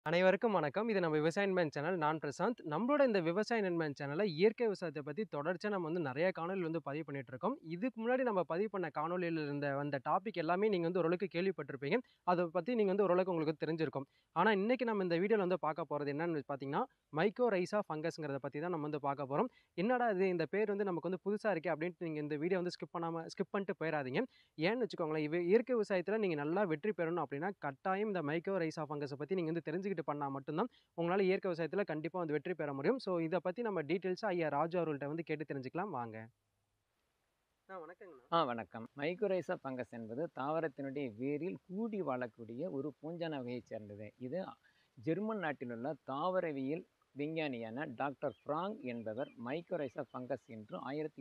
அனைவருக்கும் வணக்கம். இது நம்ம விவசாய நண்பன் சேனல். நான் பிரசாந்த். நம்மளோட இந்த விவசாய நண்பன் சேனல்ல இயற்கை விவசாயத்த பத்தி தொடர்ச்சியா நம்ம வந்து நெறைய காணொளி வந்து பதிவு பண்ணிட்டு இருக்கோம். இதுக்கு முன்னாடி நம்ம பதிவு பண்ண காணொளியில இருந்த வந்த டாபிக் எல்லாமே நீங்க வந்து ஓரளவுக்கு கேள்விப்பட்டிருப்பீங்க. அத பத்தி நீங்க வந்து ஓரளவுக்கு உங்களுக்கு தெரிஞ்சிருக்கும். ஆனா இன்னைக்கு நம்ம இந்த வீடியோல வந்து பார்க்க போறது என்னன்னு பார்த்தீங்கன்னா, மைக்கோரைஸா ஃபங்கஸ்ங்கிறத பத்தி தான் நம்ம வந்து பார்க்க போறோம். என்னடா இது இந்த பேர் வந்து நமக்கு வந்து புதுசா இருக்கே அப்டின்ட்டு நீங்க இந்த வீடியோ வந்து ஸ்கிப் பண்ணாம ஸ்கிப் பண்ணிட்டு போயிறாதீங்க. ஏன்னு வச்சுக்கோங்களேன், இவ இயற்கை விவசாயத்துல நீங்க நல்லா வெற்றி பெறணும் அப்டின்னா, கட்டாயம் இந்த மைக்கோரைஸா ஃபங்கஸ பத்தி நீங்க வந்து தெரிஞ்சுக்கிட்டு பண்ணா மட்டும் தான் உங்களால இயற்கை விவசாயத்துல கண்டிப்பா வந்து வெற்றி பெற முடியும். ஸோ இத பத்தி நம்ம டீட்டெயில்ஸா ஐயா ராஜு அவர்கள்ட்ட வந்து கேட்டு தெரிஞ்சுக்கலாம் வாங்க. ஆ வணக்கங்கண்ணா. ஆ வணக்கம். மைக்கோரைஸா ஃபங்கஸ் என்பது தாவரத்தினுடைய வேரில் கூடி வாழக்கூடிய ஒரு பூஞ்சான வகையைச் சேர்ந்தது. இது ஜெர்மன் நாட்டிலுள்ள தாவரவியல் விஞ்ஞானியான டாக்டர் ஃப்ராங்க் என்பவர் மைக்கோரைஸா ஃபங்கஸ் என்று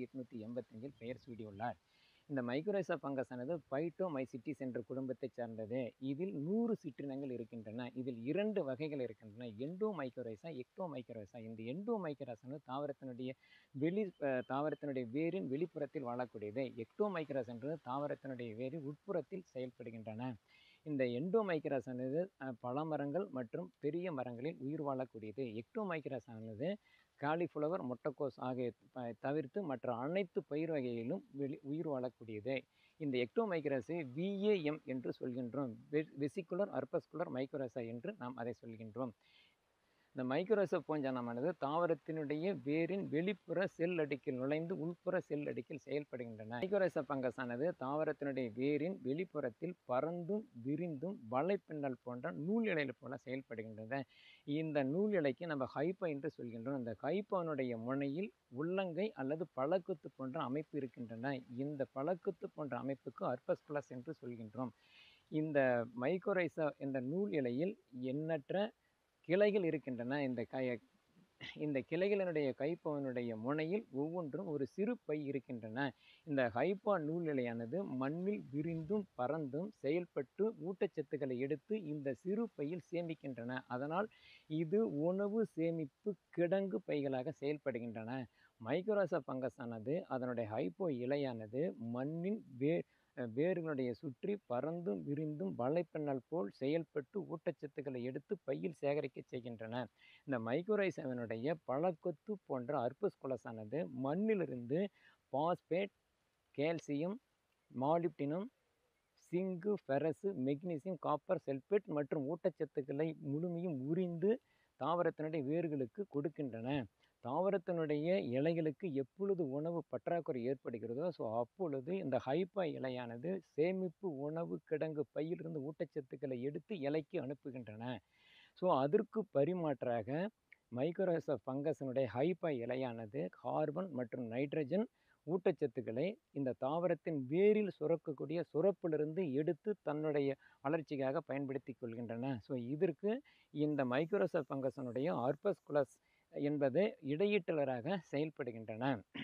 1885இல் பெயர் சூட்டியுள்ளார். இந்த மைக்கோரைஸா ஃபங்கஸ் ஆனது பைட்டோமைசிட்டிஸ் என்ற குடும்பத்தைச் சார்ந்தது. இதில் 100 சிற்றினங்கள் இருக்கின்றன. இதில் 2 வகைகள் இருக்கின்றன. எண்டோமைக்கோரைஸா, எக்டோமைக்கோரைஸா. இந்த எண்டோமைக்கோரைஸா ஆனது தாவரத்தினுடைய வெளி அ தாவரத்தினுடைய வேரின் வெளிப்புறத்தில் வாழக்கூடியது. எக்டோமைக்கோரைஸ் என்பது தாவரத்தினுடைய வேரின் உட்புறத்தில் செயல்படுகின்றன. இந்த எண்டோமைக்கோரைஸ் ஆனது அ பழ மரங்கள் மற்றும் பெரிய மரங்களில் உயிர் வாழக்கூடியது. எக்டோமைக்கோரைஸ் ஆனது காலிஃப்ளவர், முட்டைக்கோஸ் ஆகிய ப தவிர்த்து மற்ற அனைத்து பயிர் வகைகளிலும் வெளி உயிர் வாழக்கூடியது. இந்த எக்டோமைக்கோரைஸை விஏஎம் என்று சொல்கின்றோம். வெ வெசிகுலர் அர்பஸ்குலர் மைக்கோரைஸா என்று நாம் அதை சொல்கின்றோம். இந்த மைக்கோரைஸா பூஞ்சானமானது தாவரத்தினுடைய வேரின் வெளிப்புற செல் அடுக்கில் நுழைந்து உள்புற செல் அடுக்கில் செயல்படுகின்றன. மைக்கோரைஸா ஃபங்கஸ் ஆனது தாவரத்தினுடைய வேரின் வெளிப்புறத்தில் பரந்தும், விரிந்தும் வலைப்பின்னல் போன்ற நூல் இழைகள் போல செயல்படுகின்றன. இந்த நூல் இழைக்கு நம்ம ஹைபா என்று சொல்கின்றோம். இந்த ஹைபாவினுடைய முனையில் உள்ளங்கை அல்லது பழக்குத்து போன்ற அமைப்பு இருக்கின்றன. இந்த பழக்குத்து போன்ற அமைப்புக்கு அர்பஸ்குலஸ் என்று சொல்கின்றோம். இந்த மைக்கோரைஸா என்ற நூல் இழையில் எண்ணற்ற கிளைகள் இருக்கின்றன. இந்த கய இந்த கிளைகளினுடைய கைப்பவனுடைய முனையில் ஒவ்வொன்றும் ஒரு சிறு பை இருக்கின்றன. இந்த ஹைபா நூல் இழையானது மண்ணில் விரிந்தும், பரந்தும் செயல்பட்டு ஊட்டச்சத்துக்களை எடுத்து இந்த சிறு பையில் சேமிக்கின்றன. அதனால் இது உணவு சேமிப்பு கிடங்கு பைகளாக செயல்படுகின்றன. மைக்கோரைஸா ஃபங்கஸ் ஆனது அதனுடைய ஹைபோ இலையானது மண்ணின் வே அ வேர்களுடைய சுற்றி பரந்தும், விரிந்தும் வலைப்பின்னல் போல் செயல்பட்டு ஊட்டச்சத்துக்களை எடுத்து பையில் சேகரிக்கச் செய்கின்றன. இந்த மைக்கோரைஸாவினுடைய பழக்கொத்து போன்ற அர்பஸ்குலஸ் ஆனது மண்ணிலிருந்து phosphate, calcium, molybdenum, zinc, ferrous, magnesium, copper sulphate மற்றும் ஊட்டச்சத்துக்களை முழுமையும் உறிந்து தாவரத்தினுடைய வேர்களுக்கு கொடுக்கின்றன. தாவரத்தினுடைய இலைகளுக்கு எப்பொழுது உணவு பற்றாக்குறை ஏற்படுகிறதோ, ஸோ அப்பொழுது இந்த ஹைபா இலையானது சேமிப்பு உணவு கிடங்கு பையிலிருந்து ஊட்டச்சத்துக்களை எடுத்து இலைக்கு அனுப்புகின்றன. ஸோ அதற்கு பரிமாற்றாக மைக்கோரைஸா ஃபங்கஸினுடைய ஹைபா இலையானது கார்பன் மற்றும் நைட்ரஜன் ஊட்டச்சத்துக்களை இந்த தாவரத்தின் வேரில் சுரக்கக்கூடிய சுரப்பிலிருந்து எடுத்து தன்னுடைய வளர்ச்சிக்காக பயன்படுத்திக் கொள்கின்றன. ஸோ இதற்கு இந்த மைக்கோரைஸா ஃபங்கஸினுடைய அர்பஸ்குலஸ் என்பது இடையீட்டாளராக செயல்படுகின்றன.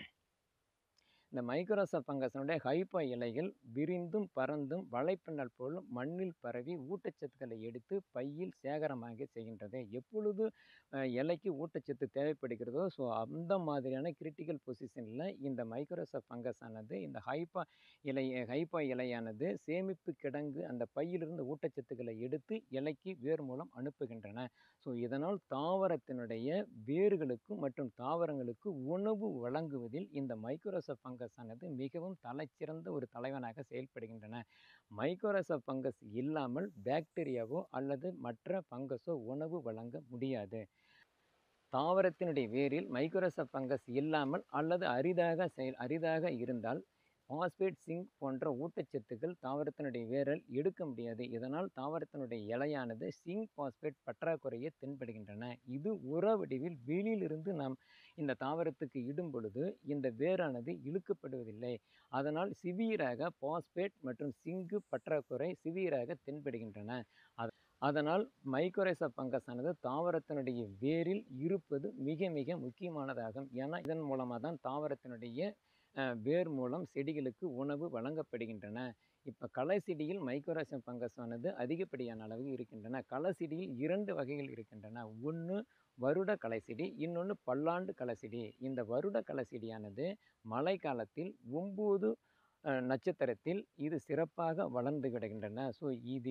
இந்த மைக்கோரைஸா ஃபங்கஸினுடைய ஹைபா இலைகள் விரிந்தும், பரந்தும் வலைப்பின்னல் போல் மண்ணில் பரவி ஊட்டச்சத்துக்களை எடுத்து பையில் சேகரமாக செய்கின்றது. எப்பொழுது அ இலைக்கு ஊட்டச்சத்து தேவைப்படுகிறதோ, ஸோ அந்த மாதிரியான கிரிட்டிக்கல் பொசிஷன்ல இந்த மைக்கோரைஸா ஃபங்கஸ் ஆனது இந்த ஹைபா இலை ஹைபா இலையானது சேமிப்பு கிடங்கு அந்த பையிலிருந்து ஊட்டச்சத்துக்களை எடுத்து இலைக்கு வேர் மூலம் அனுப்புகின்றன. ஸோ இதனால் தாவரத்தினுடைய வேர்களுக்கு மற்றும் தாவரங்களுக்கு உணவு வழங்குவதில் இந்த மைக்கோரைஸா ஃபங்கஸ் ஆனது மிகவும் தலைசிறந்த ஒரு தலைவனாக செயல்படுகின்றன. மைக்கோரைஸா ஃபங்கஸ் இல்லாமல் பாக்டீரியாவோ அல்லது மற்ற ஃபங்கஸோ உணவு வழங்க முடியாது. தாவரத்தினுடைய வேரில் மைக்கோரைஸா ஃபங்கஸ் இல்லாமல் அல்லது அரிதாக செயல் அரிதாக இருந்தால் பாஸ்பேட், சிங்க் போன்ற ஊட்டச்சத்துக்கள் தாவரத்தினுடைய வேரால் எடுக்க முடியாது. இதனால் தாவரத்தினுடைய இலையானது சிங்க், பாஸ்பேட் பற்றாக்குறையே தென்படுகின்றன. இது உர வடிவில் வெளியிலிருந்து நாம் இந்த தாவரத்துக்கு இடும் பொழுது இந்த வேரானது இழுக்கப்படுவதில்லை. அதனால் சிவியராக பாஸ்பேட் மற்றும் சிங்கு பற்றாக்குறை சிவியராக தென்படுகின்றன. அத அதனால் மைக்கோரைஸா ஃபங்கஸ் ஆனது தாவரத்தினுடைய வேரில் இருப்பது மிக மிக முக்கியமானதாகும். ஏன்னா இதன் மூலமா தான் தாவரத்தினுடைய அ வேர் மூலம் செடிகளுக்கு உணவு வழங்கப்படுகின்றன. இப்ப களை செடியில் மைக்கோரைஸா ஃபங்கஸ் ஆனது அதிகப்படியான அளவு இருக்கின்றன. களை செடியில் 2 வகைகள் இருக்கின்றன. ஒண்ணு வருட களை செடி, இன்னொன்னு பல்லாண்டு களை செடி. இந்த வருட களை செடியானது மழைக்காலத்தில் 9 அ நட்சத்திரத்தில் இது சிறப்பாக வளர்ந்து கிடக்கின்றன. ஸோ இதில்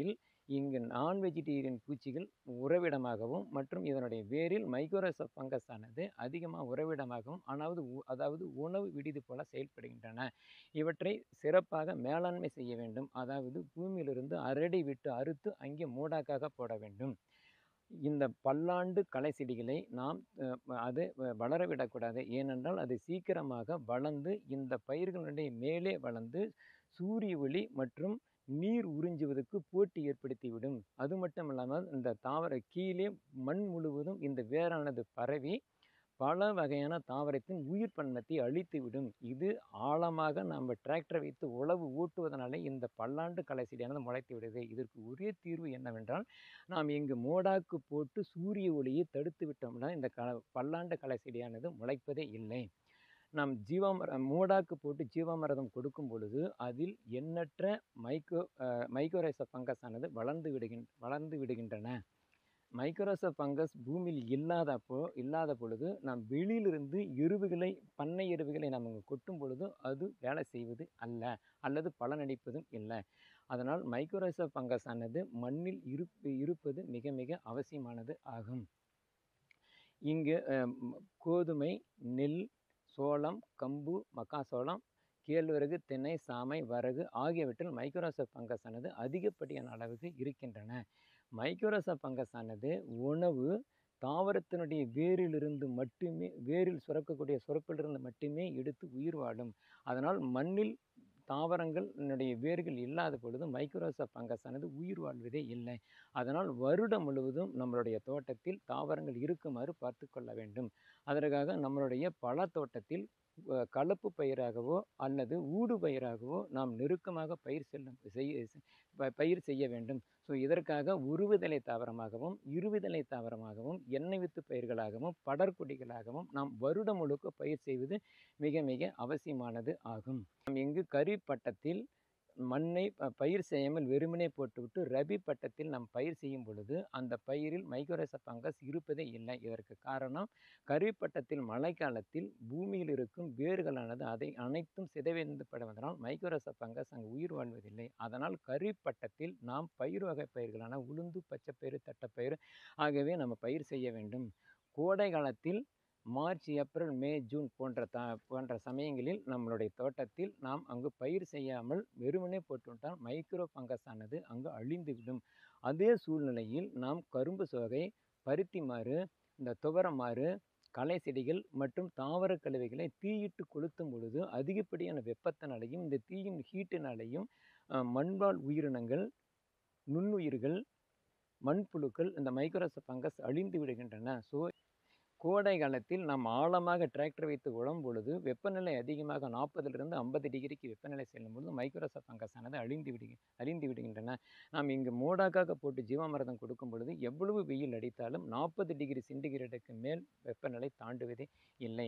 இங்கு நான் வெஜிடேரியன் பூச்சிகள் உறவிடமாகவும் மற்றும் இதனுடைய வேரில் மைக்ரோரைசா ஃபங்கஸ் ஆனது அதிகமாக உறவிடமாகவும் அதாவது உ- அதாவது உணவு விடுதி போல செயல்படுகின்றன இவற்றை சிறப்பாக மேலாண்மை செய்ய வேண்டும் அதாவது பூமியிலிருந்து அரடி விட்டு அறுத்து அங்கே மூடாக்காக போட வேண்டும் இந்த பல்லாண்டு களை செடிகளை நாம் அஹ், அது வ- வளர விடக்கூடாது ஏனென்றால் அது சீக்கிரமாக வளர்ந்து இந்த பயிர்களுடைய மேலே வளர்ந்து சூரிய ஒளி மற்றும் நீர் உறிஞ்சுவதற்கு போட்டி ஏற்படுத்திவிடும் அது மட்டும் இல்லாமல் இந்த தாவர கீழே மண் முழுவதும் இந்த வேரானது பரவி பல வகையான தாவரத்தின் உயிர் பன்மத்தை அழித்துவிடும் இது ஆழமாக நம்ம டிராக்டரை வைத்து உழவு ஊட்டுவதனாலே இந்த பல்லாண்டு களை செடியானது முளைத்து விடுது இதற்கு ஒரே தீர்வு என்னவென்றால் நாம் இங்கு மோடாக்கு போட்டு சூரிய ஒளியை தடுத்து விட்டோம்னா இந்த க பல்லாண்டு களை செடியானது முளைப்பதே இல்லை நாம் ஜீவாமரம் மூடாக்கு போட்டு ஜீவாமிரதம் கொடுக்கும் பொழுது அதில் எண்ணற்ற மைக்ரோ மைக்ரோரைச ஃபங்கஸ் ஆனது வளர்ந்து விடுகின் வளர்ந்து விடுகின்றன மைக்ரோரைச ஃபங்கஸ் பூமியில் இல்லாதப்போ இல்லாத பொழுது நாம் வெளியிலிருந்து எருவுகளை பண்ணை எருவுகளை நாம் அங்கே கொட்டும் பொழுது அது வேலை செய்வது அல்ல அல்லது பலனளிப்பதும் இல்லை அதனால் மைக்ரோரைச ஃபங்கஸ் ஆனது மண்ணில் இருப்பு இருப்பது மிக மிக அவசியமானது ஆகும் இங்கு அஹ், ம், கோதுமை நெல் சோளம் கம்பு மக்காசோளம் கேழ்வரகு திணை சாமை வரகு ஆகியவற்றில் மைக்ரோசப் ஃபங்கஸ் ஆனது அதிகப்படியான அளவுக்கு இருக்கின்றன மைக்ரோசப் ஃபங்கஸ் ஆனது உணவு தாவரத்தினுடைய வேரிலிருந்து மட்டுமே வேரில் சுரக்கக்கூடிய சுரப்பிலிருந்து மட்டுமே எடுத்து உயிர் வாழும் அதனால் மண்ணில் தாவரங்களினுடைய வேர்கள் இல்லாத பொழுது மைக்ரோசப் ஃபங்கஸ் ஆனது உயிர் வாழ்வதே இல்லை அதனால் வருடம் முழுவதும் நம்மளுடைய தோட்டத்தில் தாவரங்கள் இருக்குமாறு பார்த்து கொள்ள வேண்டும் அதற்காக நம்மளுடைய பல தோட்டத்தில் அஹ், கலப்பு பயிராகவோ அல்லது ஊடு பயிராகவோ நாம் நெருக்கமாக பயிர் செல்லும் செய்ய ப- பயிர் செய்ய வேண்டும் ஸோ இதற்காக உருவுதலை தாவரமாகவும் இருவிதலை தாவரமாகவும் எண்ணெய் வித்து பயிர்களாகவும் படர்கொடிகளாகவும் நாம் வருடம் முழுக்க பயிர் செய்வது மிக மிக அவசியமானது ஆகும் நாம் இங்கு கரி பட்டத்தில் மண்ணை ப- பயிர் செய்யாமல் வெறுமனே போட்டுவிட்டு ரபி பட்டத்தில் நாம் பயிர் செய்யும் பொழுது அந்த பயிரில் மைக்ரோரச ஃபங்கஸ் இருப்பதே இல்லை இதற்கு காரணம் கரி பட்டத்தில் மழைக்காலத்தில் பூமியில் இருக்கும் வேர்களானது அதை அனைத்தும் சிதைவடைந்துபடுவதனால் மைக்ரோரச ஃபங்கஸ் அங்கு உயிர் வாழ்வதில்லை அதனால் கரி பட்டத்தில் நாம் பயிர் வகை பயிர்களான உளுந்து பச்சைப்பயிறு தட்டைப்பயிறு ஆகியவை நம்ம பயிர் செய்ய வேண்டும் கோடை காலத்தில் மார்ச் ஏப்ரல் மே ஜூன் போன்ற த போன்ற சமயங்களில் நம்மளுடைய தோட்டத்தில் நாம் அங்கு பயிர் செய்யாமல் வெறுமனே போட்டுவிட்டால் மைக்ரோ ஃபங்கஸ் ஆனது அங்கு அழிந்துவிடும் அதே சூழ்நிலையில் நாம் கரும்பு சோகை பருத்தி மாறு இந்த துவரமாறு களை செடிகள் மற்றும் தாவர கழிவுகளை தீயிட்டு கொளுத்தும் பொழுது அதிகப்படியான வெப்பத்தினாலையும் இந்த தீயின் ஹீட்டினாலையும் அஹ், மண்வாழ் உயிரினங்கள் நுண்ணுயிர்கள் மண்புழுக்கள் இந்த மைக்ரோச ஃபங்கஸ் அழிந்து விடுகின்றன ஸோ கோடை காலத்தில் நாம் ஆழமாக டிராக்டர் வைத்து உழும் பொழுது வெப்பநிலை அதிகமாக நாற்பதிலிருந்து ஐம்பது டிகிரிக்கு வெப்பநிலை செல்லும் பொழுது மைக்ரோச ஃபங்கஸ் ஆனது அழிந்து விடுகி அழிந்து விடுகின்றன நாம் இங்கு மோடாக்காக போட்டு ஜீவாமிரதம் கொடுக்கும் பொழுது எவ்வளவு வெயில் அடித்தாலும் நாற்பது டிகிரி சென்டிகிரேடுக்கு மேல் வெப்பநிலை தாண்டுவதே இல்லை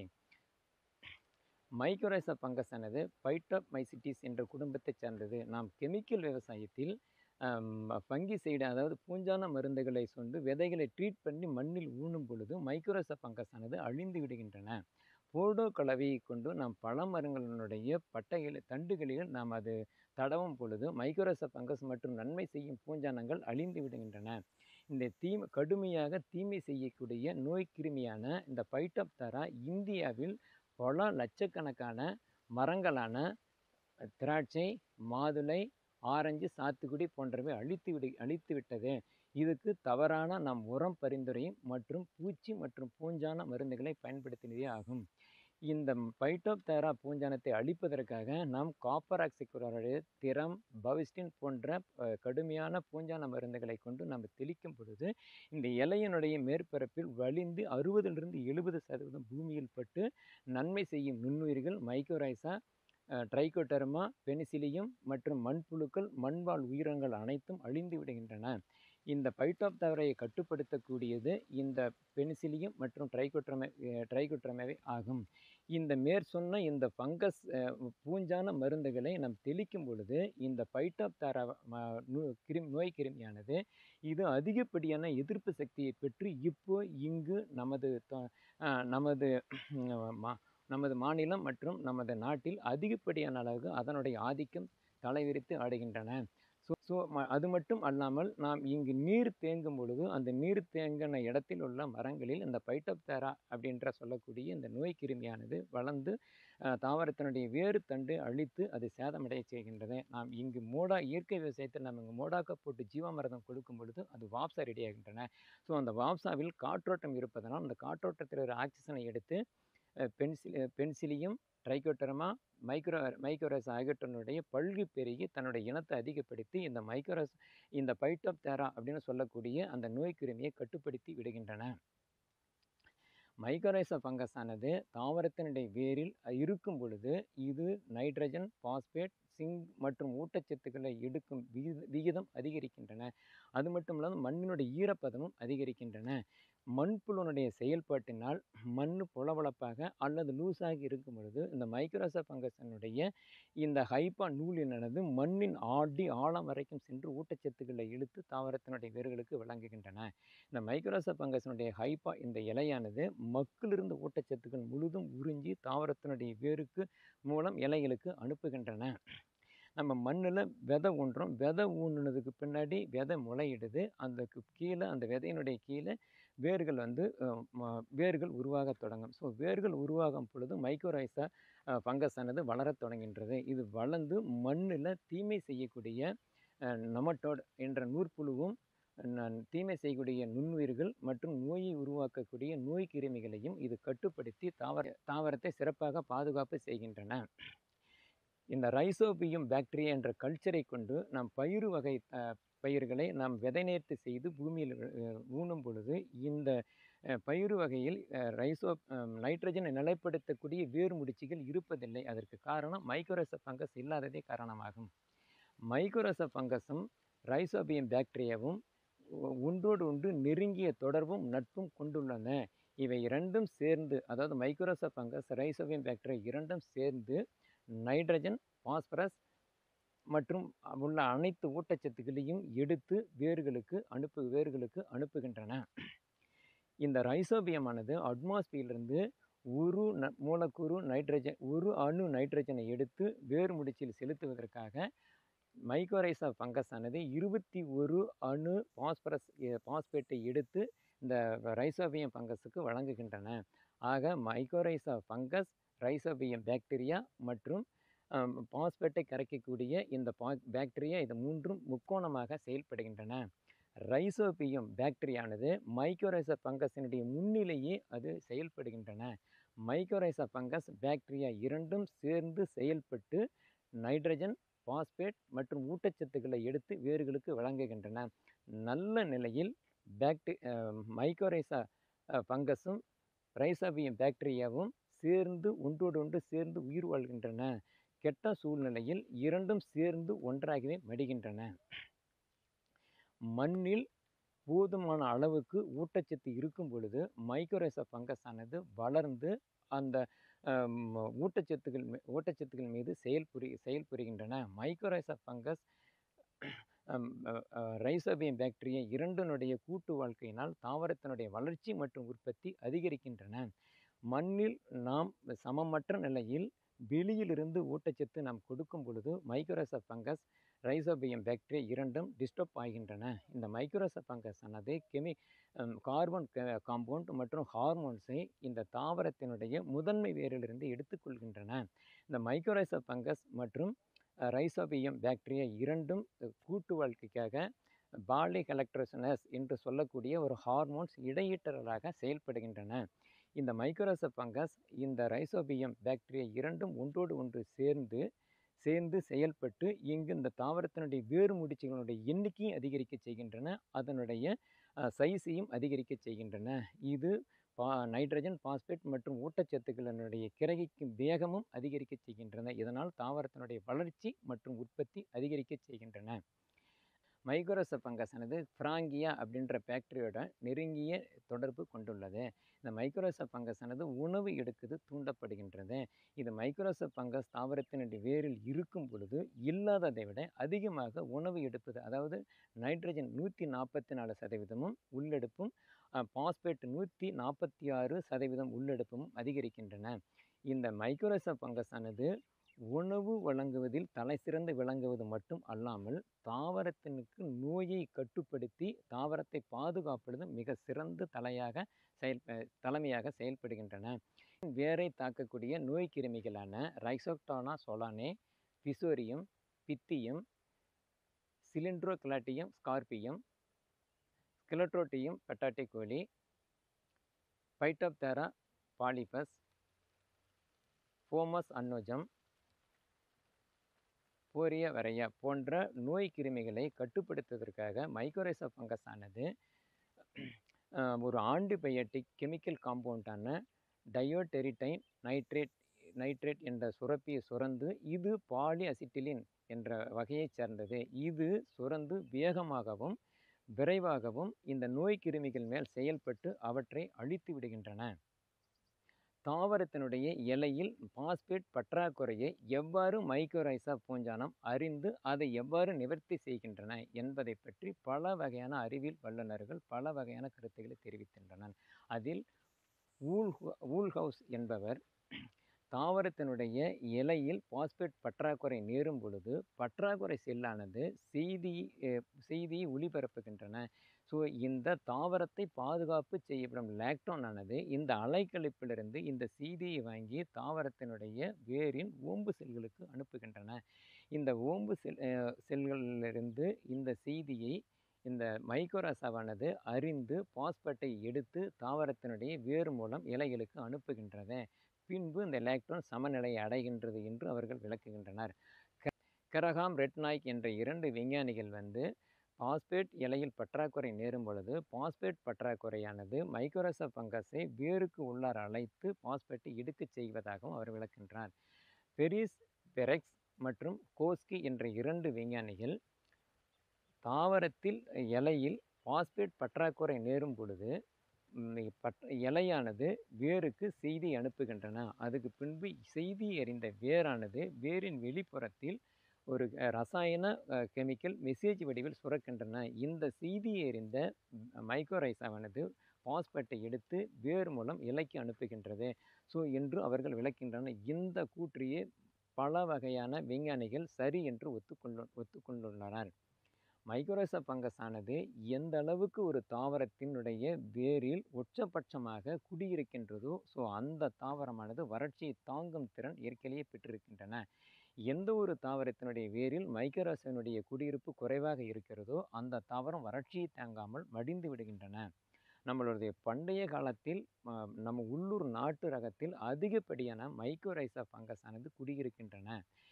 மைக்ரோரைசா ஃபங்கஸ் ஆனது பைட்டோமைசிட்டிஸ் என்ற குடும்பத்தைச் சார்ந்தது நாம் கெமிக்கல் விவசாயத்தில் ஃபங்கிசைடு அதாவது பூஞ்சான மருந்துகளை கொண்டு விதைகளை ட்ரீட் பண்ணி மண்ணில் ஊனும் பொழுது மைக்ரோரைசா ஃபங்கஸ் ஆனது அழிந்து விடுகின்றன போடோ கலவையை கொண்டு நாம் பல மரங்களினுடைய பட்டைகள் தண்டுகளில் நாம் அது தடவும் பொழுது மைக்ரோரைசா ஃபங்கஸ் மற்றும் நன்மை செய்யும் பூஞ்சானங்கள் அழிந்து விடுகின்றன இந்த தீ கடுமையாக தீமை செய்யக்கூடிய நோய் கிருமியான இந்த பைட்டப்தரா இந்தியாவில் பல லட்சக்கணக்கான மரங்களான திராட்சை மாதுளை ஆரஞ்சு சாத்துக்குடி போன்றவை அழித்து விடு அழித்து விட்டது இதுக்கு தவறான நாம் உரம் பரிந்துரை மற்றும் பூச்சி மற்றும் பூஞ்சான மருந்துகளை பயன்படுத்தினதே ஆகும் இந்த பைட்டோப்தேரா பூஞ்சானத்தை அழிப்பதற்காக நாம் காப்பர் ஆக்சிகுளோரைடு திரம் பவிஸ்டின் போன்ற அஹ், கடுமையான பூஞ்சான மருந்துகளை கொண்டு நம்ம தெளிக்கும் பொழுது இந்த இலையினுடைய மேற்பரப்பில் வலிந்து அறுபதிலிருந்து எழுபது சதவீதம் பூமியில் பட்டு நன்மை செய்யும் நுண்ணுயிர்கள் மைக்ரோரைசா ட்ரைகோடர்மா பெனிசிலியம் மற்றும் மண்புழுக்கள் மண்வாழ் உயிரினங்கள் அனைத்தும் அழிந்து விடுகின்றன இந்த பைட்டோப்தவரையை கட்டுப்படுத்தக்கூடியது இந்த பெனிசிலியம் மற்றும் ட்ரைகோட்ரமை ட்ரைகோட்ரமைவை ஆகும் இந்த மேற்சொன்ன இந்த ஃபங்கஸ் பூஞ்சான மருந்துகளை நாம் தெளிக்கும் பொழுது இந்த பைட்டோப்தரா கிருமி நோய் கிருமியானது இது அதிகப்படியான எதிர்ப்பு சக்தியை பெற்று இப்போ இங்கு நமது த- அஹ், நமது மா நமது மாநிலம் மற்றும் நமது நாட்டில் அதிகப்படியான அளவு அதனுடைய ஆதிக்கம் தலைவிரித்து ஆடுகின்றன ஸோ ஸோ அது மட்டும் அல்லாமல் நாம் இங்கு நீர் தேங்கும் பொழுது அந்த நீர் தேங்கின இடத்தில் உள்ள மரங்களில் இந்த பைட்டோப்தேரா அப்படின்ற சொல்லக்கூடிய இந்த நோய் கிருமியானது வளர்ந்து அஹ், தாவரத்தினுடைய வேறு தண்டு அழித்து அது சேதமடைய செய்கின்றது நாம் இங்கு மோடா இயற்கை விவசாயத்தில் நம்ம இங்கு மோடாக்க போட்டு ஜீவாமிர்தம் கொடுக்கும் பொழுது அது வாப்ஸா ரெடி ஆகின்றன ஸோ அந்த வாப்ஸாவில் காற்றோட்டம் இருப்பதனால் அந்த காற்றோட்டத்தில் ஒரு ஆக்சிஜனை எடுத்து பென்சில் பென்சிலியம் ட்ரைகோட்டரமா மைக்ரோ மைக்ரோரஸ் ஆகியவற்றினுடைய பல்கி பெருகி தன்னுடைய இனத்தை அதிகப்படுத்தி இந்த மைக்ரோரஸ் இந்த பைட்டோப்தேரா அப்படின்னு சொல்லக்கூடிய அந்த நோய் கிருமியை கட்டுப்படுத்தி விடுகின்றன மைக்ரோரைசா ஃபங்கஸ் ஆனது தாவரத்தினுடைய வேரில் இருக்கும் பொழுது இது நைட்ரஜன் பாஸ்பேட் சிங்க் மற்றும் ஊட்டச்சத்துக்களை எடுக்கும் விகித விகிதம் அதிகரிக்கின்றன அது மட்டும் இல்லாமல் மண்ணினுடைய ஈரப்பதமும் அதிகரிக்கின்றன மண்புழுனுடைய செயல்பாட்டினால் மண் பொளபொளப்பாக அல்லது லூஸாகி இருக்கும் பொழுது இந்த மைக்ரோசா ஃபங்கஸினுடைய இந்த ஹைப்பா நூலினானது மண்ணின் ஆடி ஆழம் வரைக்கும் சென்று ஊட்டச்சத்துக்களை இழுத்து தாவரத்தினுடைய வேர்களுக்கு வழங்குகின்றன இந்த மைக்ரோசா ஃபங்கஸினுடைய ஹைப்பா இந்த இலையானது மக்கிலிருந்து ஊட்டச்சத்துக்கள் முழுதும் உறிஞ்சி தாவரத்தினுடைய வேருக்கு மூலம் இலைகளுக்கு அனுப்புகின்றன நம்ம மண்ணில் விதை ஊன்றோம் விதை ஊன்றினதுக்கு பின்னாடி விதை முளையிடுது அதுக்கு கீழே அந்த விதையினுடைய கீழே வேர்கள் வந்து அஹ், ம- வேர்கள் உருவாகத் தொடங்கும் ஸோ வேர்கள் உருவாகும் பொழுது மைக்ரோரைசா ஃபங்கஸ் ஆனது வளரத் தொடங்கின்றது இது வளர்ந்து மண்ணில் தீமை செய்யக்கூடிய நமட்டோட் என்ற நூற்புழுவும் ந- தீமை செய்யக்கூடிய நுண்ணுயிர்கள் மற்றும் நோயை உருவாக்கக்கூடிய நோய் கிருமிகளையும் இது கட்டுப்படுத்தி தாவர தாவரத்தை சிறப்பாக பாதுகாப்பு செய்கின்றன இந்த ரைசோபியம் பாக்டீரியா என்ற கல்ச்சரை கொண்டு நாம் பயிறு வகை அஹ், பயிர்களை நாம் விதைநேர்த்து செய்து பூமியில் அஹ், ஊனும் பொழுது இந்த அஹ், பயிறு வகையில் அஹ், ரைசோ அஹ், நைட்ரஜனை நிலைப்படுத்தக்கூடிய வேர் முடிச்சுகள் இருப்பதில்லை அதற்கு காரணம் மைக்ரோரச ஃபங்கஸ் இல்லாததே காரணமாகும் மைக்ரோரச ஃபங்கஸும் ரைசோபியம் பாக்டீரியாவும் ஒ- ஒன்றோடு ஒன்று நெருங்கிய தொடர்பும் நட்பும் கொண்டுள்ளன இவை இரண்டும் சேர்ந்து அதாவது மைக்ரோரச ஃபங்கஸ் ரைசோபியம் பாக்டீரியா இரண்டும் சேர்ந்து நைட்ரஜன் பாஸ்பரஸ் மற்றும் உள்ள அனைத்து ஊட்டச்சத்துக்களையும் எடுத்து வேர்களுக்கு அனுப்பு வேர்களுக்கு அனுப்புகின்றன இந்த ரைசோபியமானது அட்மாஸ்பியரிலிருந்து ஒரு ந மூலக்கூறு நைட்ரஜன் ஒரு அணு நைட்ரஜனை எடுத்து வேர் முடிச்சில் செலுத்துவதற்காக மைக்ரோரைசா ஃபங்கஸ் ஆனது இருபத்தி ஒரு அணு பாஸ்பரஸ் பாஸ்பேட்டை எடுத்து இந்த ரைசோபியம் ஃபங்கஸுக்கு வழங்குகின்றன ஆக மைக்ரோரைசா ஃபங்கஸ் ரைசோபியம் பாக்டீரியா மற்றும் பாஸ்பேட்டை கரைக்கக்கூடிய இந்த பா பாக்டீரியா இது மூன்றும் முக்கோணமாக செயல்படுகின்றன ரைசோபியம் பாக்டீரியானது மைக்ரோரைசா ஃபங்கஸினுடைய முன்னிலையே அது செயல்படுகின்றன மைக்ரோரைசா ஃபங்கஸ் பாக்டீரியா இரண்டும் சேர்ந்து செயல்பட்டு நைட்ரஜன் பாஸ்பேட் மற்றும் ஊட்டச்சத்துக்களை எடுத்து வேர்களுக்கு வழங்குகின்றன நல்ல நிலையில் பாக்டி மைக்ரோரைசா ஃபங்கஸும் ரைசோபியம் பாக்டீரியாவும் சேர்ந்து ஒன்றோடு ஒன்று சேர்ந்து உயிர் வாழ்கின்றன கெட்ட சூழ்நிலையில் இரண்டும் சேர்ந்து ஒன்றாகவே மடிகின்றன மண்ணில் போதுமான அளவுக்கு ஊட்டச்சத்து இருக்கும் பொழுது மைக்ரோரைசா ஃபங்கஸ் ஆனது வளர்ந்து அந்த ஆம், ஊட்டச்சத்துக்கள் மீ- ஊட்டச்சத்துக்கள் மீது செயல்புரி செயல்புரிகின்றன மைக்ரோரைசா ஃபங்கஸ் ரைசோபியம் பாக்டீரியா இரண்டினுடைய கூட்டு வாழ்க்கையினால் தாவரத்தினுடைய வளர்ச்சி மற்றும் உற்பத்தி அதிகரிக்கின்றன மண்ணில் நாம் சமமற்ற நிலையில் வெளியிலிருந்து ஊட்டச்சத்து நாம் கொடுக்கும் பொழுது மைக்ரோரைசா ஃபங்கஸ் ரைசோபியம் பாக்டீரியா இரண்டும் டிஸ்டர்ப் ஆகின்றன இந்த மைக்ரோரைசா ஃபங்கஸ் ஆனது கெமி கார்பன் காம்பவுண்ட் மற்றும் ஹார்மோன்ஸை இந்த தாவரத்தினுடைய முதன்மை வேரிலிருந்து எடுத்துக்கொள்கின்றன இந்த மைக்ரோரைசா ஃபங்கஸ் மற்றும் ரைசோபியம் பாக்டீரியா இரண்டும் அஹ், கூட்டு வாழ்க்கைக்காக பாலி கலெக்ட்ரசனஸ் என்று சொல்லக்கூடிய ஒரு ஹார்மோன்ஸ் இடையீட்டர்களாக செயல்படுகின்றன இந்த மைக்ரோரைசா ஃபங்கஸ் இந்த ரைசோபியம் பாக்டீரியா இரண்டும் ஒன்றோடு ஒன்று சேர்ந்து சேர்ந்து செயல்பட்டு இங்கு இந்த தாவரத்தினுடைய வேறு முடிச்சுகளுடைய எண்ணிக்கையும் அதிகரிக்க செய்கின்றன அதனுடைய சைஸையும் அதிகரிக்க செய்கின்றன இது பா நைட்ரஜன் பாஸ்பேட் மற்றும் ஊட்டச்சத்துக்களினுடைய கிரகிக்கும் வேகமும் அதிகரிக்க செய்கின்றன இதனால் தாவரத்தினுடைய வளர்ச்சி மற்றும் உற்பத்தி அதிகரிக்க செய்கின்றன மைக்ரோச ஃபங்கஸானது ஃப்ராங்கியா அப்படின்ற பாக்டீரியோட நெருங்கிய தொடர்பு கொண்டுள்ளது இந்த மைக்ரோச ஃபங்கஸானது உணவு எடுக்குது தூண்டப்படுகின்றது இது மைக்ரோச ஃபங்கஸ் தாவரத்தினுடைய வேரில் இருக்கும் பொழுது இல்லாததை விட அதிகமாக உணவு எடுப்பது அதாவது நைட்ரஜன் நூற்றி நாற்பத்தி நாலு சதவீதமும் உள்ளெடுப்பும் பாஸ்பேட் நூற்றி நாற்பத்தி ஆறு சதவீதம் உள்ளெடுப்பும் அதிகரிக்கின்றன இந்த மைக்ரோச ஃபங்கஸானது உணவு வழங்குவதில் தலைசிறந்து விளங்குவது மட்டும் அல்லாமல் தாவரத்தினுக்கு நோயை கட்டுப்படுத்தி தாவரத்தை பாதுகாப்பதும் மிக சிறந்த தலையாக செயல் தலைமையாக செயல்படுகின்றன வேரை தாக்கக்கூடிய நோய் கிருமிகளான ரைசோக்டானா சோலானே பிசோரியம் பித்தியம் சிலிண்ட்ரோகிளாட்டியம் ஸ்கார்பியம் ஸ்கிலட்ரோட்டியம் பெட்டாட்டிகோலி பைட்டோப்தேரா பாலிபஸ் ஃபோமஸ் அன்னோஜம் போரிய வரைய போன்ற நோய் கிருமிகளை கட்டுப்படுத்துவதற்காக மைக்ரோரைசா ஃபங்கஸ் ஆனது அஹ், ஒரு ஆன்டிபயோட்டிக் கெமிக்கல் காம்பவுண்டான டயோடெரிடைன் நைட்ரேட் நைட்ரேட் என்ற சுரப்பியை சுரந்து இது பாலி அசிட்டிலின் என்ற வகையைச் சேர்ந்தது இது சுரந்து வேகமாகவும் விரைவாகவும் இந்த நோய் கிருமிகள் மேல் செயல்பட்டு அவற்றை அழித்து விடுகின்றன தாவரத்தினுடைய இலையில் பாஸ்பேட் பற்றாக்குறையை எவ்வாறு மைக்ரோரைசா பூஞ்சானம் அறிந்து அதை எவ்வாறு நிவர்த்தி செய்கின்றன என்பதை பற்றி பல வகையான அறிவியல் வல்லுநர்கள் பல வகையான கருத்துக்களை தெரிவிக்கின்றனர் அதில் ஊல் ஊல்ஹவுஸ் என்பவர் தாவரத்தினுடைய இலையில் பாஸ்பேட் பற்றாக்குறை நேரும் பொழுது பற்றாக்குறை செல்லானது செய்தி அஹ், செய்தியை ஒளிபரப்புகின்றன ஸோ இந்த தாவரத்தை பாதுகாப்பு செய்யப்படும் லாக்டோன் ஆனது இந்த அலைக்கழிப்பிலிருந்து இந்த செய்தியை வாங்கி தாவரத்தினுடைய வேரின் ஓம்பு செல்களுக்கு அனுப்புகின்றன இந்த ஓம்பு செல் அஹ், செல்களிலிருந்து இந்த செய்தியை இந்த மைக்ரோரசாவானது அறிந்து பாஸ்பேட்டை எடுத்து தாவரத்தினுடைய வேர் மூலம் இலைகளுக்கு அனுப்புகின்றது பின்பு இந்த லாக்டோன் சமநிலையை அடைகின்றது என்று அவர்கள் விளக்குகின்றனர் க- கரகாம் ரெட்நாய்க் என்ற இரண்டு விஞ்ஞானிகள் வந்து பாஸ்பேட் இலையில் பற்றாக்குறை நேரும் பொழுது பாஸ்பேட் பற்றாக்குறையானது மைக்ரோரச பங்கஸை வேருக்கு உள்ளார அழைத்து பாஸ்பேட்டை எடுக்கச் செய்வதாகவும் அவர் விளக்கின்றார் பெரிஸ் பெரெக்ஸ் மற்றும் கோஸ்கி என்ற இரண்டு விஞ்ஞானிகள் தாவரத்தில் இலையில் பாஸ்பேட் பற்றாக்குறை நேரும் பொழுது ம், பட் இலையானது வேருக்கு செய்தி அனுப்புகின்றன அதுக்கு பின்பு செய்தி அறிந்த வேரானது வேரின் வெளிப்புறத்தில் ஒரு அஹ், ரசாயன கெமிக்கல் மெசேஜ் வடிவில் சுரக்கின்றன இந்த செய்தியை அறிந்த மைக்ரோரைசாவானது பாஸ்பேட்டை எடுத்து வேர் மூலம் இலைக்கு அனுப்புகின்றது ஸோ என்று அவர்கள் விளக்கின்றனர் இந்த கூற்றையே பல வகையான விஞ்ஞானிகள் சரி என்று ஒத்துக்கொண்டு ஒத்துக்கொண்டுள்ளனர் மைக்ரோரைசா பங்கஸ் ஆனது எந்த அளவுக்கு ஒரு தாவரத்தினுடைய வேரில் உச்சபட்சமாக குடியிருக்கின்றதோ ஸோ அந்த தாவரமானது வறட்சியை தாங்கும் திறன் இயற்கையிலேயே பெற்றிருக்கின்றன எந்த ஒரு தாவரத்தினுடைய வேரில் மைக்ரோரைசாவினுடைய குடியிருப்பு குறைவாக இருக்கிறதோ அந்த தாவரம் வறட்சியை தாங்காமல் மடிந்து விடுகின்றன நம்மளுடைய பண்டைய காலத்தில் ஆ, நம்ம உள்ளூர் நாட்டு ரகத்தில் அதிகப்படியான மைக்ரோரைசா ஃபங்கஸ் ஆனது குடியிருக்கின்றன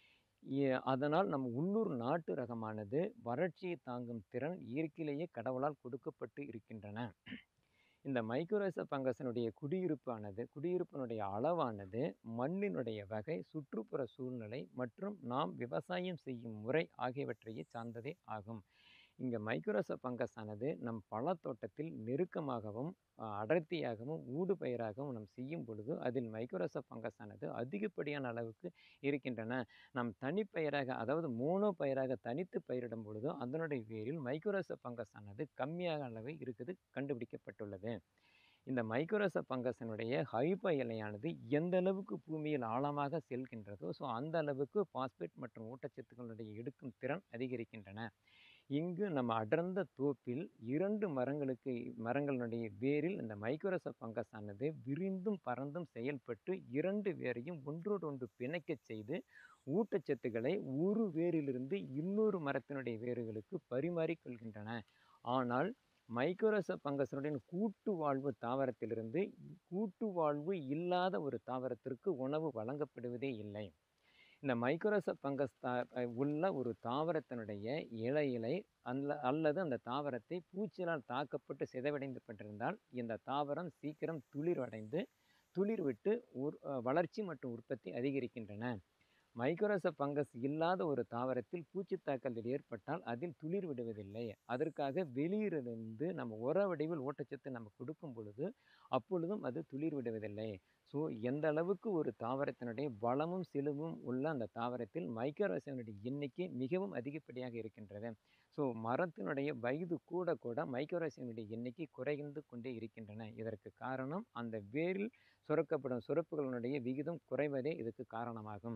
இ- அதனால் நம் உள்ளூர் நாட்டு ரகமானது வறட்சியை தாங்கும் திறன் இயற்கையிலேயே கடவுளால் கொடுக்கப்பட்டு இருக்கின்றன இந்த மைக்ரோரைசா பங்கஸினுடைய குடியிருப்பானது குடியிருப்பினுடைய அளவானது மண்ணினுடைய வகை சுற்றுப்புற சூழ்நிலை மற்றும் நாம் விவசாயம் செய்யும் முறை ஆகியவற்றையே சார்ந்ததே ஆகும் இங்கே மைக்ரோரைசா பங்கஸ் ஆனது நம் பழத்தோட்டத்தில் நெருக்கமாகவும் அஹ், அடர்த்தியாகவும் ஊடுபயிராகவும் நாம் செய்யும் பொழுது அதில் மைக்ரோரைசா பங்கஸ் ஆனது அதிகப்படியான அளவுக்கு இருக்கின்றன நாம் தனிப்பயிராக அதாவது மோனோ பயிராக தனித்து பயிரிடும் பொழுது அதனுடைய வேரில் மைக்ரோரைசா பங்கஸ் ஆனது கம்மியாக அளவு இருக்குது கண்டுபிடிக்கப்பட்டுள்ளது இந்த மைக்ரோரைசா பங்கஸினுடைய ஹைப இலையானது எந்த அளவுக்கு பூமியில் ஆழமாக செல்கின்றதோ ஸோ அந்த அளவுக்கு பாஸ்பேட் மற்றும் ஊட்டச்சத்துக்களுடைய எடுக்கும் திறன் அதிகரிக்கின்றன இங்கு நம்ம அடர்ந்த தோப்பில் இரண்டு மரங்களுக்கு மரங்களுடைய வேரில் இந்த மைக்ரோரைசா பங்கஸ் ஆனது விரிந்தும் பறந்தும் செயல்பட்டு இரண்டு வேரையும் ஒன்றோடொன்று பிணைக்கச் செய்து ஊட்டச்சத்துக்களை ஒரு வேரிலிருந்து இன்னொரு மரத்தினுடைய வேர்களுக்கு பரிமாறிக் கொள்கின்றன ஆனால் மைக்ரோரச பங்கசனுடைய கூட்டு வாழ்வு தாவரத்திலிருந்து கூட்டு வாழ்வு இல்லாத ஒரு தாவரத்திற்கு உணவு வழங்கப்படுவதே இல்லை இந்த மைக்ரோரச பங்கஸ் தா அஹ் உள்ள ஒரு தாவரத்தினுடைய இலையிலை அல்ல அல்லது அந்த தாவரத்தை பூச்சியால் தாக்கப்பட்டு சிதைவடைந்து பட்டிருந்தால் இந்த தாவரம் சீக்கிரம் துளிர்வடைந்து துளிர் விட்டு உர் அஹ் வளர்ச்சி மற்றும் உற்பத்தி அதிகரிக்கின்றன மைக்ரோரச பங்கஸ் இல்லாத ஒரு தாவரத்தில் பூச்சி தாக்கல் ஏற்பட்டால் அதில் துளிர் விடுவதில்லை அதற்காக வெளியிலிருந்து நம்ம உர வடிவில் ஊட்டச்சத்து நம்ம கொடுக்கும் பொழுது அப்பொழுதும் அது துளிர் விடுவதில்லை ஸோ எந்த அளவுக்கு ஒரு தாவரத்தினுடைய பலமும் செழுவும் உள்ள அந்த தாவரத்தில் மைக்ரோரசனுடைய எண்ணிக்கை மிகவும் அதிகப்படியாக இருக்கின்றது ஸோ மரத்தினுடைய வயது கூட கூட மைக்ரோரசனுடைய எண்ணிக்கை குறைந்து கொண்டே இருக்கின்றன இதற்கு காரணம் அந்த வேரில் சுரக்கப்படும் சுரப்புகளினுடைய விகிதம் குறைவதே இதுக்கு காரணமாகும்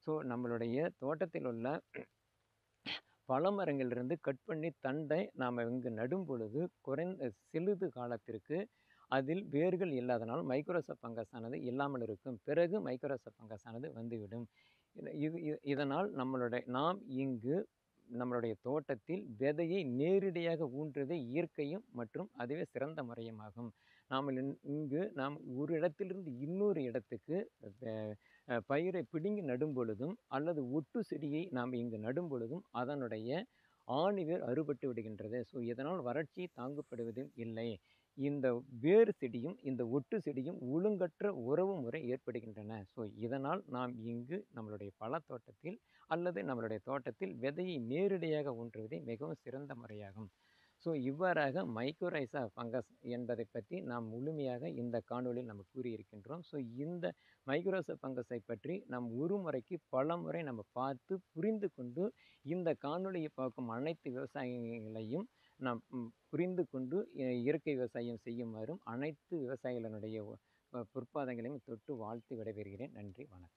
ஸோ நம்மளுடைய தோட்டத்தில் உள்ள பழமரங்களிலிருந்து கட் பண்ணி தண்டை நாம் இங்கு நடும் பொழுது குறைந்த சிறிது காலத்திற்கு அதில் வேர்கள் இல்லாதனால் மைக்ரோசப் ஃபங்கஸ் ஆனது இல்லாமல் இருக்கும் பிறகு மைக்ரோசப் ஃபங்கஸ் ஆனது வந்துவிடும் இது இது இது- இதனால் நம்மளுடைய நாம் இங்கு நம்மளுடைய தோட்டத்தில் விதையை நேரடியாக ஊன்றுவதே இயற்கையும் மற்றும் அதுவே சிறந்த முறையுமாகும் நாம் இன்- இங்கு நாம் ஒரு இடத்திலிருந்து இன்னொரு இடத்துக்கு அஹ், அஹ், பயிரை பிடுங்கி நடும் பொழுதும் அல்லது ஒட்டு செடியை நாம் இங்கு நடும் பொழுதும் அதனுடைய ஆணிவேர் அறுபட்டு விடுகின்றது ஸோ இதனால் வறட்சி தாங்கப்படுவதும் இல்லை இந்த வேறு செடியும் இந்த ஒட்டு செடியும் ஒழுங்கற்ற உறவு முறை ஏற்படுகின்றன ஸோ இதனால் நாம் இங்கு நம்மளுடைய பழத்தோட்டத்தில் அல்லது நம்மளுடைய தோட்டத்தில் விதையை நேரடியாக ஊன்றுவதே மிகவும் சிறந்த முறையாகும் ஸோ இவ்வாறாக மைக்ரோரைசா ஃபங்கஸ் என்பதை பற்றி நாம் முழுமையாக இந்த காணொளியில் நம்ம கூறியிருக்கின்றோம் ஸோ இந்த மைக்ரோசா ஃபங்கஸை பற்றி நாம் ஒரு முறைக்கு பல முறை நம்ம பார்த்து புரிந்து கொண்டு இந்த காணொளியை பார்க்கும் அனைத்து விவசாயிகளையும் நாம் ம், புரிந்து கொண்டு இ- இயற்கை விவசாயம் செய்யுமாறும் அனைத்து விவசாயிகளினுடைய பொற்பாதங்களையும் தொட்டு வாழ்த்து விடைபெறுகிறேன் நன்றி வணக்கம்